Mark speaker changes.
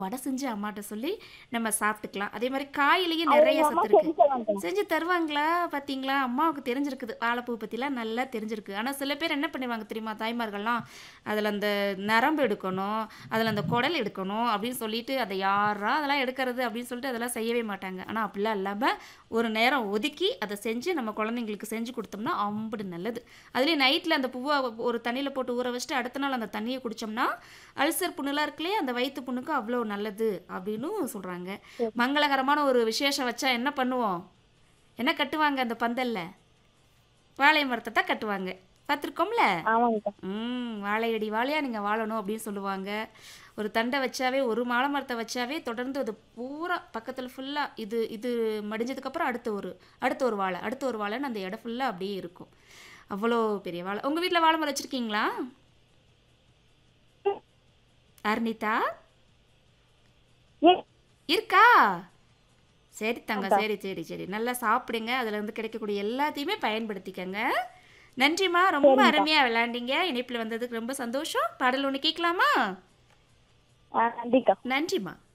Speaker 1: வடை செஞ்சு அம்மாட்ட சொல்லி நம்ம சாப்பிட்டுக்கலாம் அதே மாதிரி காயிலையும்
Speaker 2: அது
Speaker 1: நிறைய
Speaker 2: எங்க அம்மா
Speaker 1: சத்து இருக்கு
Speaker 2: செஞ்சு தருவாங்க
Speaker 1: செஞ்சு தருவாங்களா பார்த்தீங்களா அம்மாவுக்கு தெரிஞ்சிருக்குது வாழைப்பூ பற்றிலாம் நல்லா தெரிஞ்சிருக்கு ஆனால் சில பேர் என்ன பண்ணுவாங்க தெரியுமா தாய்மார்கள்லாம் அதில் அந்த நரம்பு எடுக்கணும் அதில் அந்த குடல் எடுக்கணும் அப்படின்னு சொல்லிட்டு அதை யாரா அதெல்லாம் எடுக்கிறது அப்படின்னு சொல்லிட்டு அதெல்லாம் செய்யவே மாட்டாங்க ஆனால் அப்படிலாம் இல்லாமல் ஒரு நேரம் ஒதுக்கி அதை செஞ்சு நம்ம குழந்தைங்களுக்கு செஞ்சு கொடுத்தோம்னா அம்புடு நல்லது அதுலேயும் நைட்டில் அந்த பூவை ஒரு தண்ணியில் போட்டு ஊற வச்சுட்டு அடுத்த நாள் அந்த தண்ணியை குடித்தோம்னா அல்சர் புண்ணுலாம் இருக்குல்லையே அந்த வயிற்று புண்ணுக்கு அவ்வளோ நல்லது அப்படின்னு சொல்கிறாங்க மங்களகரமான ஒரு விசேஷம் வச்சா என்ன பண்ணுவோம் என்ன கட்டுவாங்க அந்த பந்தல்ல வாழை மரத்தை தான் கட்டுவாங்க பார்த்துருக்கோம்ல
Speaker 2: ஆமாங்கக்கா
Speaker 1: ம் வாழையடி வாழையா நீங்கள் வாழணும் அப்படின்னு சொல்லுவாங்க ஒரு தண்டை வச்சாவே ஒரு மாலை மரத்தை வச்சாவே தொடர்ந்து அது பூரா பக்கத்தில் ஃபுல்லாக இது இது மடிஞ்சதுக்கப்புறம் அடுத்த ஒரு அடுத்த ஒரு வாழை அடுத்த ஒரு வாழைன்னு அந்த இடம் ஃபுல்லாக அப்படியே இருக்கும் அவ்வளோ பெரிய வாழை உங்கள் வீட்டில் வாழை மரம் வச்சுருக்கீங்களா அர்னிதா
Speaker 2: ஏ
Speaker 1: இருக்கா சரி தங்க சரி சரி சரி நல்லா சாப்பிடுங்க அதுல இருந்து கிடைக்கக்கூடிய எல்லாத்தையுமே பயன்படுத்திக்கங்க நன்றிம்மா ரொம்ப அருமையா விளையாண்டீங்க இணைப்பில் வந்ததுக்கு ரொம்ப சந்தோஷம் பாடல் ஒன்று கேட்கலாமா
Speaker 2: ஆ நன்றிக்கா
Speaker 1: நன்றிம்மா